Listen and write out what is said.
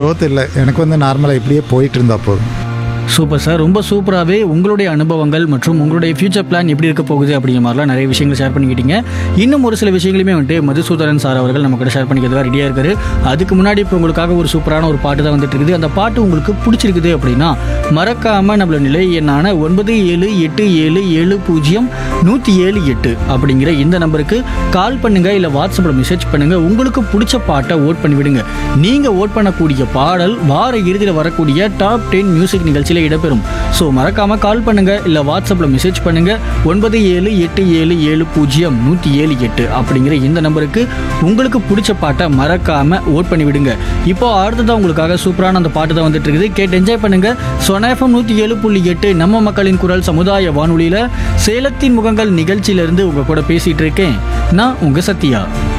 growth இல்லை எனக்கு வந்து நார்மலாக இப்படியே போயிட்டு இருந்தால் போதும் சூப்பர் சார் ரொம்ப சூப்பராகவே உங்களுடைய அனுபவங்கள் மற்றும் உங்களுடைய ஃபியூச்சர் பிளான் எப்படி இருக்க போகுது அப்படிங்கிற மாதிரிலாம் நிறைய விஷயங்கள் ஷேர் பண்ணிக்கிட்டீங்க இன்னும் ஒரு சில விஷயங்களுமே வந்துட்டு மதுசூதரன் சார் அவர்கள் நம்ம கூட ஷேர் பண்ணிக்கிறதுக்காக ரெடியாக இருக்காரு அதுக்கு முன்னாடி இப்போ உங்களுக்காக ஒரு சூப்பரான ஒரு பாட்டு தான் வந்துட்டு இருக்குது அந்த பாட்டு உங்களுக்கு பிடிச்சிருக்குது அப்படின்னா மறக்காம நம்மளோட நிலை எண்ணான ஒன்பது ஏழு எட்டு ஏழு ஏழு பூஜ்ஜியம் நூற்றி ஏழு எட்டு அப்படிங்கிற இந்த நம்பருக்கு கால் பண்ணுங்க இல்லை வாட்ஸ்அப்பில் மெசேஜ் பண்ணுங்க உங்களுக்கு பிடிச்ச பாட்டை ஓட் பண்ணி விடுங்க நீங்கள் ஓட் பண்ணக்கூடிய பாடல் வார இறுதியில் வரக்கூடிய டாப் டென் மியூசிக் நிகழ்ச்சியில் இடம்பெறும் ஸோ மறக்காம கால் பண்ணுங்க இல்லை வாட்ஸ்அப்பில் மெசேஜ் பண்ணுங்க ஒன்பது ஏழு எட்டு ஏழு ஏழு பூஜ்ஜியம் நூற்றி ஏழு எட்டு அப்படிங்கிற இந்த நம்பருக்கு உங்களுக்கு பிடிச்ச பாட்டை மறக்காம ஓட் பண்ணி விடுங்க இப்போ அடுத்ததான் உங்களுக்காக சூப்பரான அந்த பாட்டு தான் வந்துட்டு இருக்குது கேட்டு என்ஜாய் பண்ணுங்க சொனாஃபம் நூற்றி ஏழு புள்ளி எட்டு நம்ம மக்களின் குரல் சமுதாய வானொலியில் சேலத்தின் முகங்கள் நிகழ்ச்சியிலிருந்து உங்க கூட பேசிட்டு இருக்கேன் நான் உங்க சத்யா